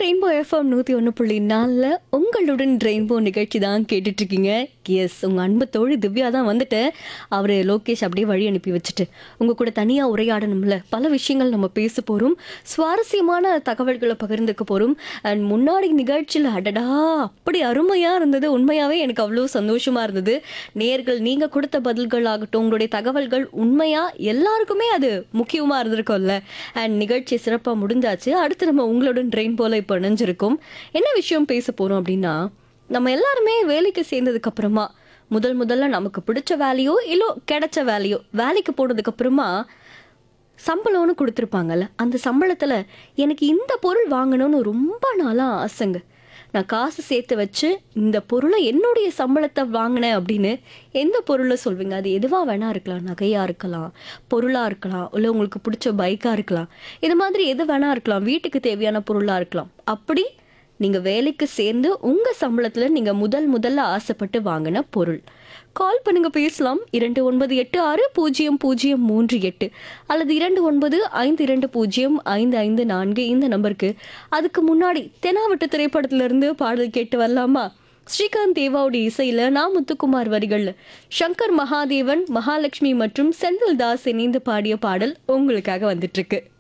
rainbow FM நூற்றி ஒன்று புள்ளி நாலில் உங்களுடன் ரெயின்போ நிகழ்ச்சி தான் கேட்டுட்டு இருக்கீங்க எஸ் உங்கள் அன்பு தோழி திவ்யா தான் வந்துட்டு அவர் லோகேஷ் அப்படியே வழி அனுப்பி வச்சுட்டு உங்கள் கூட தனியாக உரையாடணும்ல பல விஷயங்கள் நம்ம பேச போகிறோம் சுவாரஸ்யமான தகவல்களை பகிர்ந்துக்க போகிறோம் அண்ட் முன்னாடி நிகழ்ச்சியில் அடடா அப்படி அருமையாக இருந்தது உண்மையாகவே எனக்கு அவ்வளோ சந்தோஷமாக இருந்தது நேர்கள் நீங்கள் கொடுத்த பதில்கள் ஆகட்டும் உங்களுடைய தகவல்கள் உண்மையாக எல்லாருக்குமே அது முக்கியமாக இருந்திருக்கும்ல அண்ட் நிகழ்ச்சி சிறப்பாக முடிஞ்சாச்சு அடுத்து நம்ம உங்களுடன் ட்ரெயின் போல இப்போ இணைஞ்சிருக்கோம் என்ன விஷயம் பேச போகிறோம் அப்படின்னா நம்ம எல்லாருமே வேலைக்கு சேர்ந்ததுக்கு அப்புறமா முதல் முதல்ல நமக்கு பிடிச்ச வேலையோ இல்லோ கிடைச்ச வேலையோ வேலைக்கு போனதுக்கு அப்புறமா சம்பளம்னு கொடுத்துருப்பாங்கல்ல அந்த சம்பளத்தில் எனக்கு இந்த பொருள் வாங்கணும்னு ரொம்ப நாளாக ஆசைங்க நான் காசு சேர்த்து வச்சு இந்த பொருளை என்னுடைய சம்பளத்தை வாங்கினேன் அப்படின்னு எந்த பொருளை சொல்வீங்க அது எதுவாக வேணா இருக்கலாம் நகையாக இருக்கலாம் பொருளாக இருக்கலாம் இல்லை உங்களுக்கு பிடிச்ச பைக்காக இருக்கலாம் இது மாதிரி எது வேணா இருக்கலாம் வீட்டுக்கு தேவையான பொருளாக இருக்கலாம் அப்படி நீங்கள் வேலைக்கு சேர்ந்து உங்கள் சம்பளத்தில் நீங்கள் முதல் முதல்ல ஆசைப்பட்டு வாங்கின பொருள் கால் பண்ணுங்க பேசலாம் இரண்டு ஒன்பது எட்டு ஆறு பூஜ்ஜியம் பூஜ்ஜியம் மூன்று எட்டு அல்லது இரண்டு ஒன்பது ஐந்து இரண்டு பூஜ்ஜியம் ஐந்து ஐந்து நான்கு இந்த நம்பருக்கு அதுக்கு முன்னாடி தெனாவட்டு திரைப்படத்திலிருந்து பாடல் கேட்டு வரலாமா ஸ்ரீகாந்த் தேவாவுடைய இசையில நான் முத்துக்குமார் வரிகள்ல சங்கர் மகாதேவன் மகாலட்சுமி மற்றும் செந்தில் தாஸ் இணைந்து பாடிய பாடல் உங்களுக்காக வந்துட்டு இருக்கு